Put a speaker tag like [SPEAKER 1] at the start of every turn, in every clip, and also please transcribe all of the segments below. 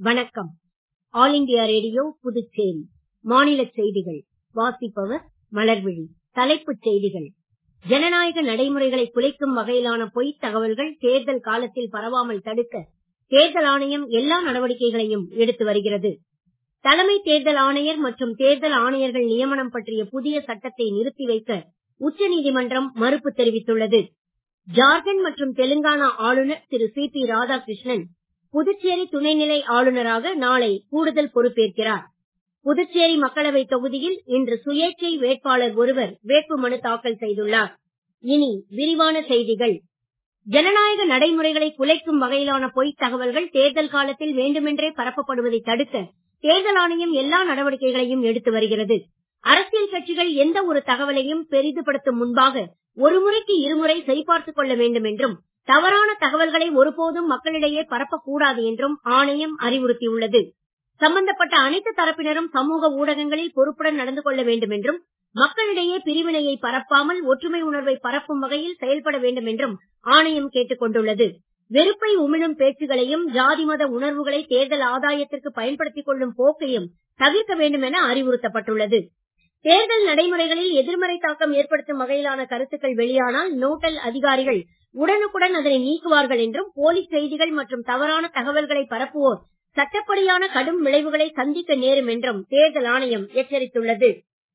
[SPEAKER 1] வணக்கம் all India radio Puducherry மாநிலச் செய்திகள் வாசிப்பவர் மலர்விழி தலைப்புச் செய்திகள் ஜனநாயக நடைமுறைகளை குலைக்கும் வகையிலான பொய்த் தகவல்கள் தேர்தல் காலத்தில் பரவாமல் தடுக்க தேர்தல் ஆணையம் எல்லா நடவடிக்கைகளையும் எடுத்து வருகிறது தலைமை தேர்தல் ஆணையர் மற்றும் தேர்தல் ஆணையர்கள் நியமனம் பற்றிய புதிய சட்டத்தை நிறுத்தி வைக்க உச்சநீதிமன்றம் மறுப்பு தெரிவித்துள்ளது ஜார்க்கண்ட் மற்றும் தெலுங்கானா ஆளுநர் திரு சி பி ராதாகிருஷ்ணன் புதுச்சேரி துணைநிலை ஆளுநராக நாளை கூடுதல் பொறுப்பேற்கிறார் புதுச்சேரி மக்களவைத் தொகுதியில் இன்று சுயேட்சை வேட்பாளர் ஒருவர் வேட்புமனு தாக்கல் செய்துள்ளார் இனி விரிவான செய்திகள் ஜனநாயக நடைமுறைகளை குலைக்கும் வகையிலான பொய்த் தகவல்கள் தேர்தல் காலத்தில் வேண்டுமென்றே பரப்பப்படுவதை தடுக்க தேர்தல் ஆணையம் எல்லா நடவடிக்கைகளையும் எடுத்து வருகிறது அரசியல் கட்சிகள் எந்த ஒரு தகவலையும் பெரிதுபடுத்தும் முன்பாக ஒரு முறைக்கு இருமுறை சரிபார்த்துக் கொள்ள வேண்டும் என்றும் தவறான தகவல்களை ஒருபோதும் மக்களிடையே பரப்பக்கூடாது என்றும் ஆணையம் அறிவுறுத்தியுள்ளது சம்பந்தப்பட்ட அனைத்து தரப்பினரும் சமூக ஊடகங்களில் பொறுப்புடன் நடந்து கொள்ள வேண்டும் என்றும் மக்களிடையே பிரிவினையை பரப்பாமல் ஒற்றுமை உணர்வை பரப்பும் வகையில் செயல்பட வேண்டும் என்றும் ஆணையம் கேட்டுக் கொண்டுள்ளது வெறுப்பை உமிழும் பேச்சுகளையும் ஜாதி மத உணர்வுகளை தேர்தல் ஆதாயத்திற்கு பயன்படுத்திக் கொள்ளும் போக்கையும் தவிர்க்க வேண்டும் என அறிவுறுத்தப்பட்டுள்ளது தேர்தல் நடைமுறைகளில் எதிர்மறை தாக்கம் ஏற்படுத்தும் வகையிலான கருத்துக்கள் வெளியானால் நோட்டல் அதிகாரிகள் உடனுக்குடன் அதனை நீக்குவார்கள் என்றும் போலி செய்திகள் மற்றும் தவறான தகவல்களை பரப்புவோர் சட்டப்படியான கடும் விளைவுகளை சந்திக்க நேரும் என்றும் தேர்தல் ஆணையம் எச்சரித்துள்ளது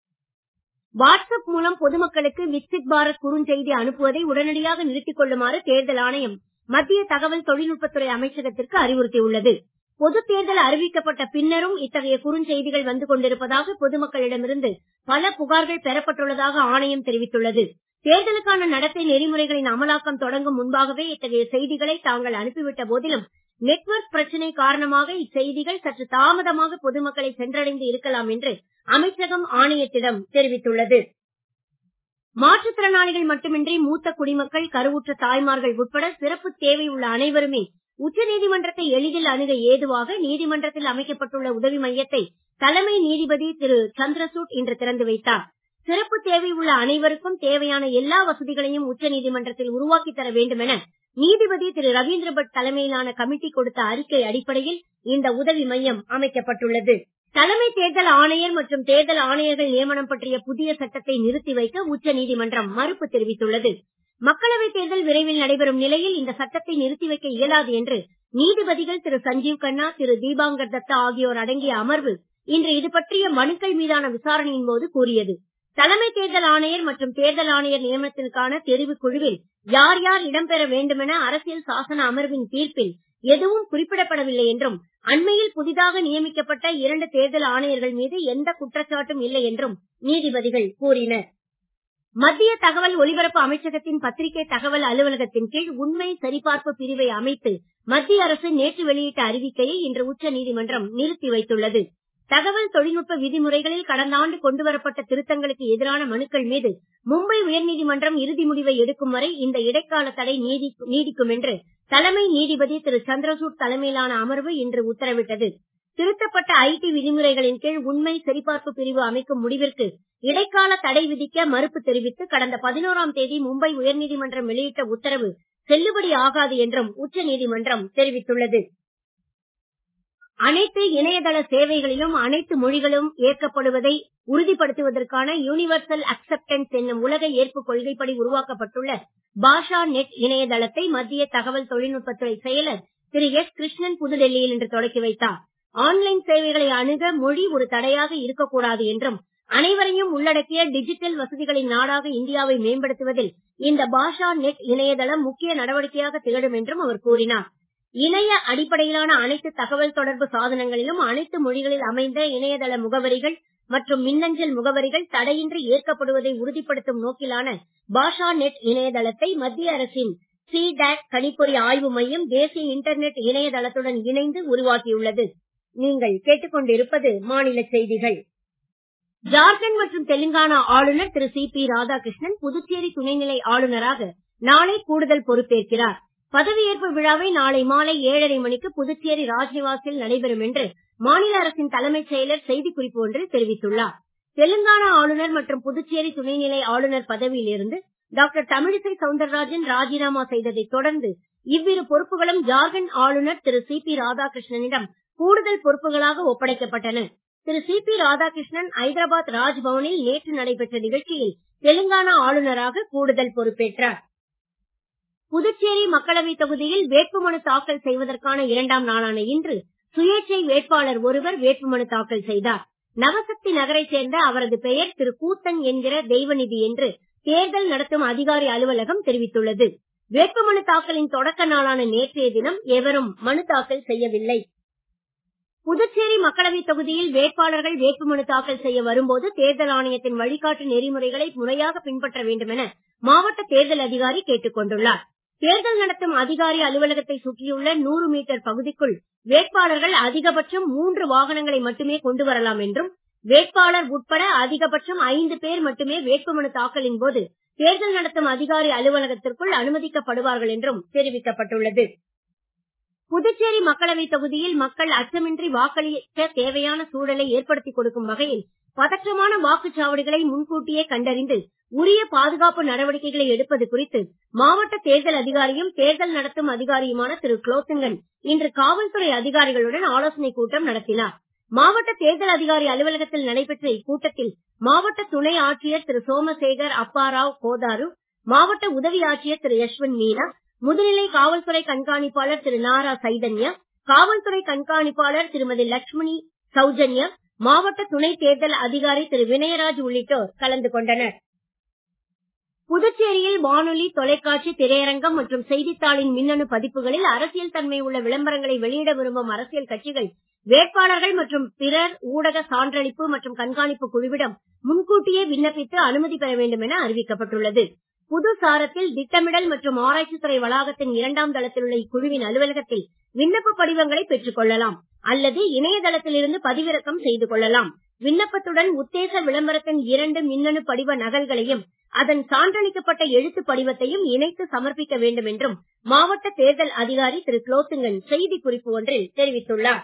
[SPEAKER 1] வாட்ஸ்அப் மூலம் பொதுமக்களுக்கு விக்சித் பாரத் குறுஞ்செய்தி அனுப்புவதை உடனடியாக நிறுத்திக் கொள்ளுமாறு தேர்தல் ஆணையம் மத்திய தகவல் தொழில்நுட்பத்துறை அமைச்சகத்திற்கு அறிவுறுத்தியுள்ளது பொதுத் தேர்தல் அறிவிக்கப்பட்ட பின்னரும் இத்தகைய குறுஞ்செய்திகள் வந்து கொண்டிருப்பதாக பொதுமக்களிடமிருந்து பல புகார்கள் பெறப்பட்டுள்ளதாக ஆணையம் தெரிவித்துள்ளது தேர்தலுக்கான நடத்தை நெறிமுறைகளின் அமலாக்கம் தொடங்கும் முன்பாகவே இத்தகைய செய்திகளை தாங்கள் அனுப்பிவிட்ட போதிலும் நெட்வொர்க் பிரச்சனை காரணமாக இச்செய்திகள் சற்று தாமதமாக பொதுமக்களை சென்றடைந்து இருக்கலாம் என்று அமைச்சகம் ஆணையத்திடம் தெரிவித்துள்ளது மாற்றுத்திறனாளிகள் மட்டுமின்றி மூத்த குடிமக்கள் கருவுற்ற தாய்மார்கள் உட்பட சிறப்பு தேவை உள்ள அனைவருமே உச்சநீதிமன்றத்தை எளிதில் அணுக ஏதுவாக நீதிமன்றத்தில் அமைக்கப்பட்டுள்ள உதவி மையத்தை தலைமை நீதிபதி திரு சந்திரசூட் இன்று திறந்து வைத்தார் சிறப்பு தேவை உள்ள அனைவருக்கும் தேவையான எல்லா வசதிகளையும் உச்சநீதிமன்றத்தில் உருவாக்கி தர வேண்டும் என நீதிபதி திரு ரவீந்திர பட் தலைமையிலான கமிட்டி கொடுத்த அறிக்கை அடிப்படையில் இந்த உதவி மையம் அமைக்கப்பட்டுள்ளது தலைமை தேர்தல் ஆணையர் மற்றும் தேர்தல் ஆணையர்கள் நியமனம் பற்றிய புதிய சட்டத்தை நிறுத்தி வைக்க உச்சநீதிமன்றம் மறுப்பு தெரிவித்துள்ளது மக்களவைத் தேர்தல் விரைவில் நடைபெறும் நிலையில் இந்த சட்டத்தை நிறுத்தி வைக்க இயலாது என்று நீதிபதிகள் திரு சஞ்சீவ் கண்ணா திரு தீபாங்கர் தத்தா ஆகியோர் அடங்கிய அமர்வு இன்று இது பற்றிய மனுக்கள் மீதான விசாரணையின் போது கூறியது தலைமை தேர்தல் ஆணையர் மற்றும் தேர்தல் ஆணையர் நியமனத்திற்கான தெரிவுக் குழுவில் யார் யார் இடம்பெற வேண்டுமென அரசியல் சாசன அமர்வின் தீர்ப்பில் எதுவும் குறிப்பிடப்படவில்லை என்றும் அண்மையில் புதிதாக நியமிக்கப்பட்ட இரண்டு தேர்தல் ஆணையர்கள் மீது எந்த குற்றச்சாட்டும் இல்லை என்றும் நீதிபதிகள் கூறினர் மத்திய தகவல் ஒலிபரப்பு அமைச்சகத்தின் பத்திரிகை தகவல் அலுவலகத்தின் கீழ் உண்மை சரிபார்ப்பு பிரிவை அமைத்து மத்திய அரசு நேற்று வெளியிட்ட அறிவிக்கையை இன்று உச்ச நீதிமன்றம் நிறுத்தி வைத்துள்ளது தகவல் தொழில்நுட்ப விதிமுறைகளில் கடந்த ஆண்டு கொண்டு வரப்பட்ட திருத்தங்களுக்கு எதிரான மனுக்கள் மீது மும்பை உயர்நீதிமன்றம் இறுதி முடிவை எடுக்கும் வரை இந்த இடைக்கால தடை நீடிக்கும் என்று தலைமை நீதிபதி திரு சந்திரசூட் தலைமையிலான அமர்வு இன்று உத்தரவிட்டது திருத்தப்பட்ட ஐடி விதிமுறைகளின் கீழ் உண்மை சரிபார்ப்பு பிரிவு அமைக்கும் முடிவிற்கு இடைக்கால தடை விதிக்க மறுப்பு தெரிவித்து கடந்த பதினோராம் தேதி மும்பை உயர்நீதிமன்றம் வெளியிட்ட உத்தரவு செல்லுபடி ஆகாது என்றும் உச்சநீதிமன்றம் தெரிவித்துள்ளது அனைத்து இணையதள சேவைகளிலும் அனைத்து மொழிகளும் ஏற்கப்படுவதை உறுதிப்படுத்துவதற்கான யூனிவர்சல் அக்செப்டன்ஸ் என்னும் உலக ஏற்பு கொள்கைப்படி உருவாக்கப்பட்டுள்ள பாஷா நெட் இணையதளத்தை மத்திய தகவல் தொழில்நுட்பத்துறை செயலர் திரு எஸ் கிருஷ்ணன் புதுடெல்லியில் இன்று தொடக்கி வைத்தார் ஆன்லைன் சேவைகளை அணுக மொழி ஒரு தடையாக இருக்கக்கூடாது என்றும் அனைவரையும் உள்ளடக்கிய டிஜிட்டல் வசதிகளின் நாடாக இந்தியாவை மேம்படுத்துவதில் இந்த பாஷா நெட் இணையதளம் முக்கிய நடவடிக்கையாக திகழும் என்றும் அவர் கூறினார் இணைய அடிப்படையிலான அனைத்து தகவல் தொடர்பு சாதனங்களிலும் அனைத்து மொழிகளில் அமைந்த இணையதள முகவரிகள் மற்றும் மின்னஞ்சல் முகவரிகள் தடையின்றி ஏற்கப்படுவதை உறுதிப்படுத்தும் நோக்கிலான பாஷா நெட் இணையதளத்தை மத்திய அரசின் சி டாக் கணிப்பொறி ஆய்வு மையம் தேசிய இன்டர்நெட் இணையதளத்துடன் இணைந்து உருவாக்கியுள்ளது நீங்கள் கேட்டுக்கொண்டிருப்பது மாநில செய்திகள் ஜார்க்கண்ட் மற்றும் தெலுங்கானா ஆளுநர் திரு சி பி ராதாகிருஷ்ணன் புதுச்சேரி துணைநிலை ஆளுநராக நாளை கூடுதல் பொறுப்பேற்கிறார் பதவியேற்பு விழாவை நாளை மாலை ஏழரை மணிக்கு புதுச்சேரி ராஜ்நிவாசில் நடைபெறும் என்று மாநில அரசின் தலைமைச் செயலர் செய்திக்குறிப்பு ஒன்றில் தெரிவித்துள்ளார் தெலுங்கானா ஆளுநர் மற்றும் புதுச்சேரி துணைநிலை ஆளுநர் பதவியில் இருந்து டாக்டர் தமிழிசை சவுந்தரராஜன் ராஜினாமா செய்ததைத் தொடர்ந்து இவ்விரு பொறுப்புகளும் ஜார்க்கண்ட் ஆளுநர் திரு சி பி ராதாகிருஷ்ணனிடம் கூடுதல் பொறுப்புகளாக ஒப்படைக்கப்பட்டன திரு சி பி ராதாகிருஷ்ணன் ஐதராபாத் ராஜ்பவனில் நேற்று நடைபெற்ற நிகழ்ச்சியில் தெலுங்கானா ஆளுநராக கூடுதல் பொறுப்பேற்றார் புதுச்சேரி மக்களவைத் தொகுதியில் வேட்புமனு தாக்கல் செய்வதற்கான இரண்டாம் நாளான இன்று சுயேட்சை வேட்பாளர் ஒருவர் வேட்புமனு தாக்கல் செய்தார் நவசக்தி நகரைச் சேர்ந்த அவரது பெயர் திரு கூத்தன் என்கிற தெய்வநிதி என்று தேர்தல் நடத்தும் அதிகாரி அலுவலகம் தெரிவித்துள்ளது வேட்புமனு தாக்கலின் தொடக்க நாளான நேற்றைய தினம் எவரும் மனு தாக்கல் செய்யவில்லை புதுச்சேரி மக்களவைத் தொகுதியில் வேட்பாளர்கள் வேட்புமனு தாக்கல் செய்ய வரும்போது தேர்தல் ஆணையத்தின் வழிகாட்டு நெறிமுறைகளை முறையாக பின்பற்ற வேண்டும் என மாவட்ட தேர்தல் அதிகாரி கேட்டுக் கொண்டுள்ளார் தேர்தல் நடத்தும் அதிகாரி அலுவலகத்தை சுற்றியுள்ள நூறு மீட்டர் பகுதிக்குள் வேட்பாளர்கள் அதிகபட்சம் மூன்று வாகனங்களை மட்டுமே கொண்டு வரலாம் என்றும் வேட்பாளர் உட்பட அதிகபட்சம் ஐந்து பேர் மட்டுமே வேட்புமனு தாக்கலின் போது தேர்தல் நடத்தும் அதிகாரி அலுவலகத்திற்குள் அனுமதிக்கப்படுவார்கள் என்றும் தெரிவிக்கப்பட்டுள்ளது புதுச்சேரி மக்களவைத் தொகுதியில் மக்கள் அச்சமின்றி வாக்களிக்க தேவையான சூழலை ஏற்படுத்திக் கொடுக்கும் வகையில் பதற்றமான வாக்குச்சாவடிகளை முன்கூட்டியே கண்டறிந்து உரிய பாதுகாப்பு நடவடிக்கைகளை எடுப்பது குறித்து மாவட்ட தேர்தல் அதிகாரியும் தேர்தல் நடத்தும் அதிகாரியுமான திரு குலோத்துங்கன் இன்று காவல்துறை அதிகாரிகளுடன் ஆலோசனைக் கூட்டம் நடத்தினார் மாவட்ட தேர்தல் அதிகாரி அலுவலகத்தில் நடைபெற்ற இக்கூட்டத்தில் மாவட்ட துணை ஆட்சியர் திரு சோமசேகர் அப்பாராவ் கோதாரு மாவட்ட உதவி ஆட்சியர் திரு யஷ்வந்த் மீனா முதுநிலை காவல்துறை கண்காணிப்பாளர் திரு நாரா சைதன்யா காவல்துறை கண்காணிப்பாளர் திருமதி லட்சுமணி சௌஜன்யா மாவட்ட துணை தேர்தல் அதிகாரி திரு வினயராஜ் உள்ளிட்டோர் கலந்து கொண்டனர் புதுச்சேரியில் வானொலி தொலைக்காட்சி திரையரங்கம் மற்றும் செய்தித்தாளின் மின்னணு பதிப்புகளில் அரசியல் தன்மை உள்ள விளம்பரங்களை வெளியிட விரும்பும் அரசியல் கட்சிகள் வேட்பாளர்கள் மற்றும் பிறர் ஊடக சான்றளிப்பு மற்றும் கண்காணிப்பு குழுவிடம் முன்கூட்டியே விண்ணப்பித்து அனுமதி பெற வேண்டும் என அறிவிக்கப்பட்டுள்ளது புது சாரத்தில் திட்டமிடல் மற்றும் ஆராய்ச்சித்துறை வளாகத்தின் இரண்டாம் தளத்தில் உள்ள இக்குழுவின் அலுவலகத்தில் விண்ணப்ப படிவங்களை பெற்றுக் கொள்ளலாம் அல்லது இணையதளத்தில் இருந்து பதிவிறக்கம் செய்து கொள்ளலாம் விண்ணப்பத்துடன் உத்தேச விளம்பரத்தின் இரண்டு மின்னணு படிவ நகல்களையும் அதன் சான்றளிக்கப்பட்ட எழுத்து படிவத்தையும் இணைத்து சமர்ப்பிக்க வேண்டும் என்றும் மாவட்ட தேர்தல் அதிகாரி திரு குலோத்துங்கன் செய்திக் குறிப்பு ஒன்றில் தெரிவித்துள்ளார்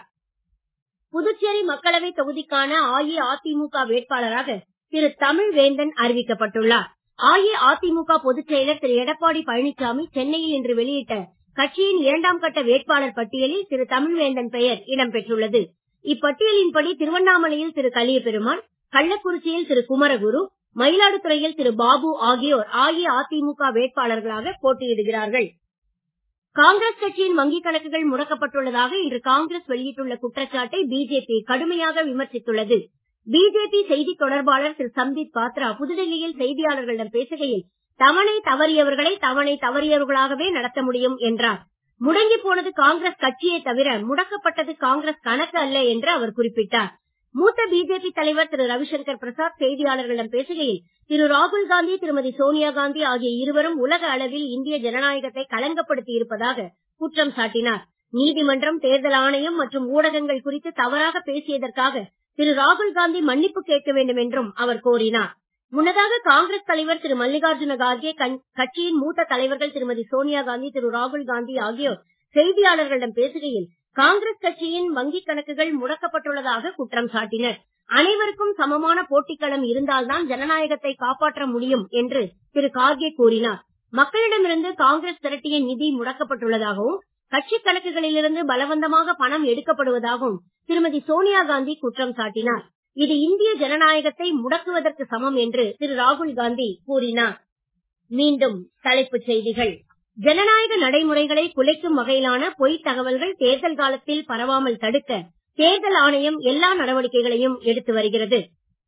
[SPEAKER 1] புதுச்சேரி மக்களவை தொகுதிக்கான அஇஅதிமுக வேட்பாளராக திரு தமிழ்வேந்தன் அறிவிக்கப்பட்டுள்ளார் அஇஅதிமுக பொதுச் செயலர் திரு எடப்பாடி பழனிசாமி சென்னையில் இன்று வெளியிட்ட கட்சியின் இரண்டாம் கட்ட வேட்பாளர் பட்டியலில் திரு தமிழ்வேந்தன் பெயர் இடம்பெற்றுள்ளது இப்பட்டியலின்படி திருவண்ணாமலையில் திரு கலியபெருமாள் கள்ளக்குறிச்சியில் திரு குமரகுரு மயிலாடுதுறையில் திரு பாபு ஆகியோர் அஇஅதிமுக வேட்பாளர்களாக போட்டியிடுகிறார்கள் காங்கிரஸ் கட்சியின் வங்கிக் கணக்குகள் முடக்கப்பட்டுள்ளதாக இன்று காங்கிரஸ் வெளியிட்டுள்ள குற்றச்சாட்டை பிஜேபி கடுமையாக விமர்சித்துள்ளது பிஜேபி செய்தி தொடர்பாளர் திரு சம்பித் பாத்ரா புதுடெல்லியில் செய்தியாளர்களிடம் பேசுகையில் தவணை தவறியவர்களை தவணை தவறியவர்களாகவே நடத்த முடியும் என்றார் முடங்கி போனது காங்கிரஸ் கட்சியே தவிர முடக்கப்பட்டது காங்கிரஸ் கணக்கு அல்ல என்று அவர் குறிப்பிட்டார் மூத்த பிஜேபி தலைவர் திரு ரவிசங்கர் பிரசாத் செய்தியாளர்களிடம் பேசுகையில் திரு ராகுல் காந்தி திருமதி சோனியா காந்தி ஆகிய இருவரும் உலக அளவில் இந்திய ஜனநாயகத்தை களங்கப்படுத்தி இருப்பதாக குற்றம் சாட்டினார் நீதிமன்றம் தேர்தல் ஆணையம் மற்றும் ஊடகங்கள் குறித்து தவறாக பேசியதற்காக திரு ராகுல் காந்தி மன்னிப்பு கேட்க வேண்டும் என்றும் அவர் கோரினார் முன்னதாக காங்கிரஸ் தலைவர் திரு மல்லிகார்ஜுன கார்கே கட்சியின் மூத்த தலைவர்கள் திருமதி சோனியா காந்தி திரு ராகுல் காந்தி ஆகியோர் செய்தியாளர்களிடம் பேசுகையில் காங்கிரஸ் கட்சியின் வங்கிக் கணக்குகள் முடக்கப்பட்டுள்ளதாக குற்றம் சாட்டினர் அனைவருக்கும் சமமான போட்டிக்களம் இருந்தால்தான் ஜனநாயகத்தை காப்பாற்ற முடியும் என்று திரு கார்கே கூறினார் மக்களிடமிருந்து காங்கிரஸ் திரட்டிய நிதி முடக்கப்பட்டுள்ளதாகவும் கட்சி கணக்குகளிலிருந்து பலவந்தமாக பணம் எடுக்கப்படுவதாகவும் திருமதி சோனியா காந்தி குற்றம் சாட்டினார் இது இந்திய ஜனநாயகத்தை முடக்குவதற்கு சமம் என்று திரு ராகுல் காந்தி கூறினார் மீண்டும் தலைப்புச் செய்திகள் ஜனநாயக நடைமுறைகளை குலைக்கும் வகையிலான பொய்த் தகவல்கள் தேர்தல் காலத்தில் பரவாமல் தடுக்க தேர்தல் ஆணையம் எல்லா நடவடிக்கைகளையும் எடுத்து வருகிறது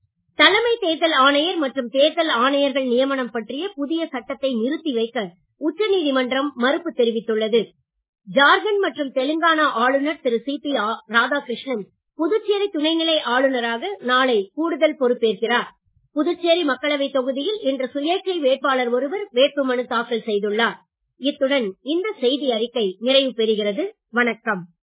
[SPEAKER 1] தலைமை தேர்தல் ஆணையர் மற்றும் தேர்தல் ஆணையர்கள் நியமனம் பற்றிய புதிய சட்டத்தை நிறுத்தி வைக்க உச்சநீதிமன்றம் மறுப்பு தெரிவித்துள்ளது ஜார்க்கண்ட் மற்றும் தெலுங்கானா ஆளுநர் திரு சி பி ராதாகிருஷ்ணன் புதுச்சேரி துணைநிலை ஆளுநராக நாளை கூடுதல் பொறுப்பேற்கிறார் புதுச்சேரி மக்களவை தொகுதியில் இன்று சுயேட்சை வேட்பாளர் ஒருவர் வேட்புமனு தாக்கல் செய்துள்ளார் இத்துடன் இந்த செய்தி அறிக்கை நிறைவு பெறுகிறது வணக்கம்